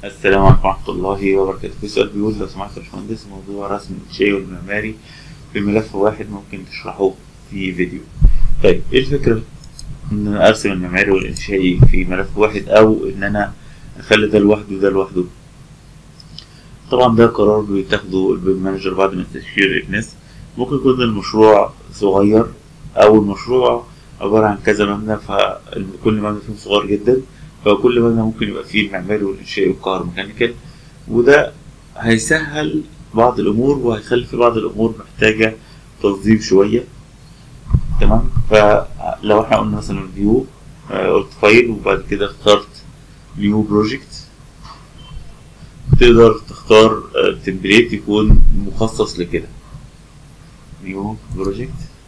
السلام عليكم ورحمة الله وبركاته في سؤال بيقول لو سمحت يا باشمهندس موضوع رسم الإنشائي والمعماري في ملف واحد ممكن تشرحه في فيديو طيب ايه الفكرة ان انا ارسم المعماري والإنشائي في ملف واحد او ان انا اخلي ده لوحده وده لوحده طبعا ده قرار بيتاخده البيم مانجر بعد ما تشكيل الناس ممكن يكون المشروع صغير او المشروع عبارة عن كذا مبنى فكل مبنى فيهم صغير جدا فكل مبنى ممكن يبقى فيه المعماري والإنشائي والكهروميكانيكال وده هيسهل بعض الأمور وهيخلي في بعض الأمور محتاجة تنظيم شوية تمام فلو احنا قلنا مثلا فيو قلت فايل وبعد كده اخترت نيو بروجكت تقدر تختار تمبليت يكون مخصص لكده نيو بروجكت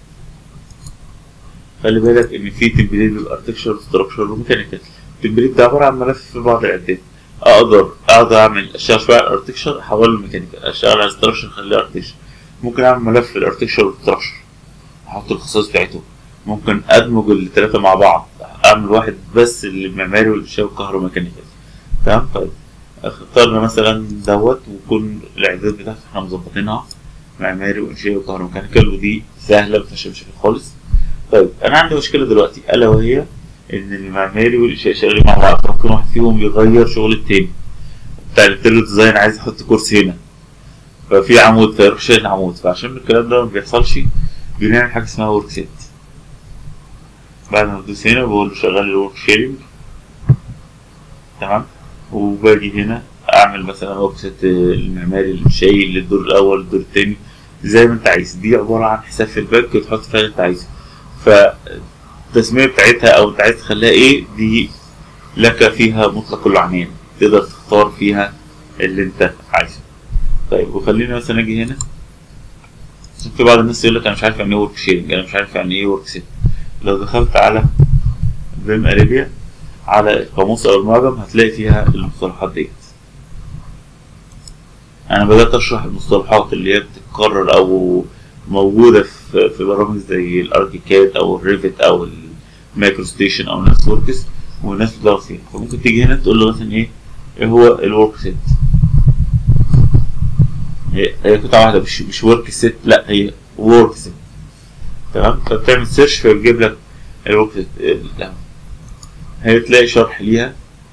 خلي بالك ان في تمبليت للاركتشر ستراكشر وميكانيكال التمبليت ده عباره عن ملف في بعض الاعداد اقدر اقدر اعمل اشتغل شويه على الاركتشر احوله لميكانيكال اشتغل على ستراكشر اخليه اركتشر ممكن اعمل ملف للاركتشر والستراكشر احط الخصائص بتاعته ممكن ادمج الثلاثه مع بعض اعمل واحد بس للمعماري والانشاء والكهروميكانيكال تمام طيب اخترنا مثلا دوت ويكون الاعداد بتاعته احنا مظبطينها معماري وانشائي وكهروميكانيكال ودي سهله مفيهاش مشاكل خالص طيب انا عندي مشكله دلوقتي الا وهي ان المعماري والانشاء شغالين مع بعض ممكن واحد فيهم يغير شغل التاني بتاع الانتيريور ديزاين عايز يحط كرسي هنا ففي عمود فيروح شايل عمود فعشان الكلام ده ما بيحصلش بنعمل حاجه اسمها ورك سيت بعد ما بدوس هنا بقول له شغل الورك شيرنج تمام وباجي هنا اعمل مثلا ورك سيت المعماري الانشائي للدور الاول الدور التاني زي ما انت عايز دي عباره عن حساب في البنك وتحط فيها اللي انت عايزه ف التسمية بتاعتها أو أنت عايز تخليها إيه دي لك فيها مطلق العنان تقدر تختار فيها اللي أنت عايزه طيب وخلينا مثلا أجي هنا عشان في بعض الناس يقول لك أنا مش عارف يعني إيه ورك شيرنج أنا مش عارف يعني إيه ورك سيت لو دخلت على بيم أريبيا على القاموس أو المعجم هتلاقي فيها المصطلحات ديت أنا بدأت أشرح المصطلحات اللي هي بتتكرر أو موجودة في في برامج زي الاركيكاد او الريفت او المايكرو ستيشن او نفس وركس والناس بتدور فيها فممكن تيجي هنا تقول له مثلا ايه ايه هو الورك سيت هي هي قطعة واحدة مش مش ورك سيت لا هي ورك سيت تمام فبتعمل سيرش فبيجيب لك الورك سيت هي تلاقي شرح ليها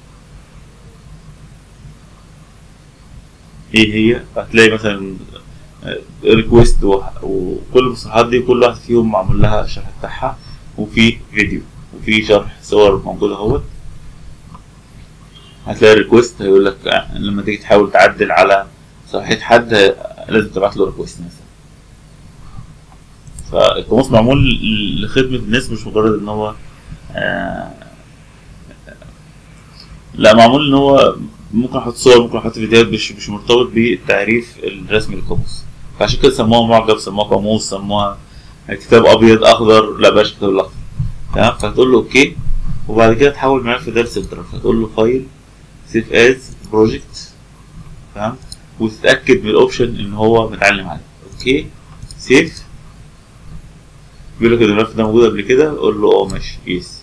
ايه هي هتلاقي مثلا ريكوست وكل المصطلحات دي كل واحد فيهم معمول لها شرح بتاعها وفي فيديو وفي شرح صور موجود اهوت هتلاقي ريكوست هيقول لك لما تيجي تحاول تعدل على صفحة حد لازم تبعت له ريكوست مثلا فالقاموس معمول لخدمة الناس مش مجرد ان هو آه لا معمول ان هو ممكن احط صور ممكن احط فيديوهات مش مش مرتبط بالتعريف الرسمي للقاموس فعشان كده سموها معجب سموها قاموس سموها كتاب ابيض اخضر لا بلاش كتاب الاخضر تمام فهتقول له اوكي وبعد كده تحول الملف ده لسنترال فتقول له فايل سيف از بروجكت تمام وتتاكد من الاوبشن ان هو متعلم عليه اوكي سيف بيقول لك الملف ده موجود قبل كده قول له اه ماشي يس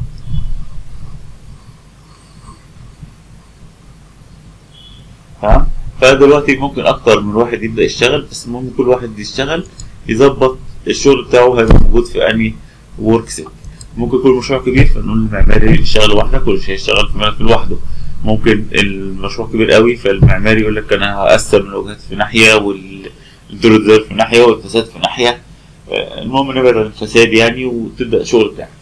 تمام فدلوقتي ممكن اكتر من واحد يبدا يشتغل بس المهم كل واحد يشتغل يظبط الشغل بتاعه هيبقى موجود في انهي ورك سيت ممكن يكون مشروع كبير فنقول للمعماري يشتغل لوحدك واللي هيشتغل في ملف لوحده ممكن المشروع كبير قوي فالمعماري يقول لك انا هقسم الواجهات في ناحيه والدور الدور في ناحيه والفساد في ناحيه المهم نبعد عن الفساد يعني وتبدا الشغل بتاعك